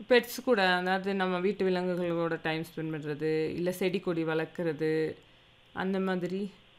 pets கூட அதாவது நம்ம வீட்டு விலங்குகளோட டைம் ஸ்பெண்ட் பண்ணுறது இல்லை செடி கொடி வளர்க்குறது அந்த மாதிரி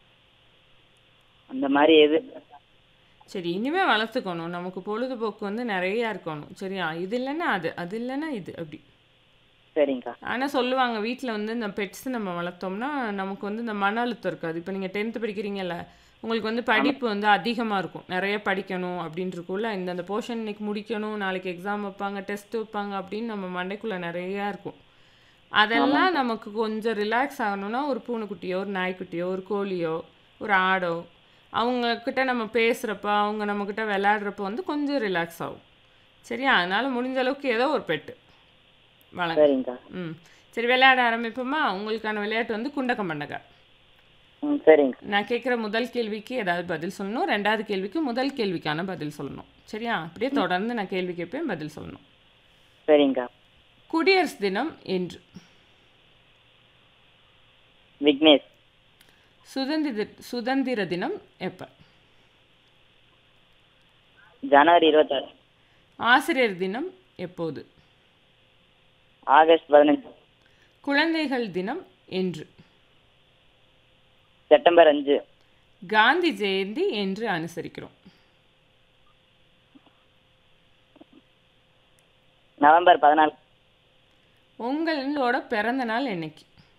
அந்த மாதிரி எது சரி இனிமேல் வளர்த்துக்கணும் நமக்கு பொழுதுபோக்கு வந்து நிறையா இருக்கணும் சரியா இது இல்லைன்னா அது அது இல்லைன்னா இது அப்படி சரிங்கக்கா ஆனால் சொல்லுவாங்க வீட்டில் வந்து இந்த பெட்ஸ் நம்ம வளர்த்தோம்னா நமக்கு வந்து இந்த மன அழுத்தம் இருக்காது இப்போ நீங்கள் டென்த்து படிக்கிறீங்கல்ல உங்களுக்கு வந்து படிப்பு வந்து அதிகமாக இருக்கும் நிறைய படிக்கணும் அப்படின்னு இருக்கும்ல இந்த அந்த போர்ஷன் இன்னைக்கு முடிக்கணும் நாளைக்கு எக்ஸாம் வைப்பாங்க டெஸ்ட் வைப்பாங்க அப்படின்னு நம்ம மண்டைக்குள்ளே நிறையா இருக்கும் அதெல்லாம் நமக்கு கொஞ்சம் ரிலாக்ஸ் ஆகணும்னா ஒரு பூனைக்குட்டியோ ஒரு நாய்க்குட்டியோ ஒரு கோழியோ ஒரு ஆடோ அவங்கக்கிட்ட நம்ம பேசுகிறப்ப அவங்க நம்மக்கிட்ட விளையாடுறப்ப வந்து கொஞ்சம் ரிலாக்ஸ் ஆகும் சரியா அதனால் முடிஞ்ச அளவுக்கு ஏதோ ஒரு பெட்டு வளங்க சரிங்கக்கா ம் சரி விளையாட ஆரம்பிப்போமா உங்களுக்கான விளையாட்டு வந்து குண்டக்க மண்டக்க ம் சரிங்க நான் கேட்குற முதல் கேள்விக்கு ஏதாவது பதில் சொல்லணும் ரெண்டாவது கேள்விக்கு முதல் கேள்விக்கான பதில் சொல்லணும் சரியா அப்படியே தொடர்ந்து நான் கேள்வி கேட்பேன் பதில் சொல்லணும் சரிங்கக்கா குடியரசு தினம் என்று விக்னேஷ் சுதந்திர சுதந்திர தினம் எப்போ ஜனவரி இருபத்தாறு ஆசிரியர் தினம் எப்போது ஆகஸ்ட் பதினஞ்சு குழந்தைகள் தினம் என்று செப்டம்பர் அஞ்சு காந்தி ஜெயந்தி என்று அனுசரிக்கிறோம் நவம்பர் பதினாலு உங்களோட பிறந்த நாள் என்னைக்கு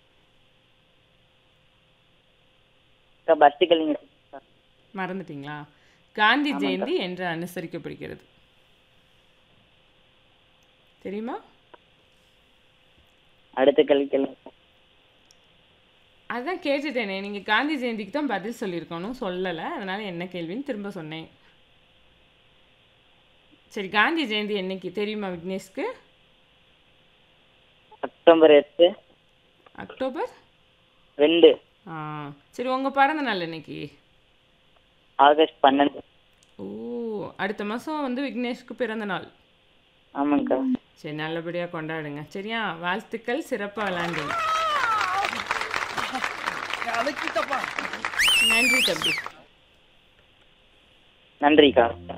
அக்கா பஸ்டிக்கல் நீங்கள் மறந்துட்டீங்களா காந்தி ஜெயந்தி என்று அனுசரிக்கப்படுகிறது தெரியுமா அடுத்த கேள்வி கேளுங்க அதான் கேட்டுட்டேனே நீங்கள் காந்தி ஜெயந்திக்கு தான் பதில் சொல்லியிருக்கணும் சொல்லலை அதனால என்ன கேள்வின்னு திரும்ப சொன்னேன் சரி காந்தி ஜெயந்தி என்னைக்கு தெரியுமா விக்னேஷ்க்கு அக்டோபர் எட்டு அக்டோபர் ரெண்டு ஆ சரி உங்கள் பிறந்த நாள் என்னைக்கு ஆகஸ்ட் பன்னெண்டு ஓ அடுத்த மாதம் வந்து விக்னேஷ்க்கு பிறந்த நாள் ஆமாங்கக்கா சரி நல்லபடியாக கொண்டாடுங்க சரியா வாழ்த்துக்கள் சிறப்பாக விளையாண்டுங்க நன்றி தம்பி நன்றிக்கா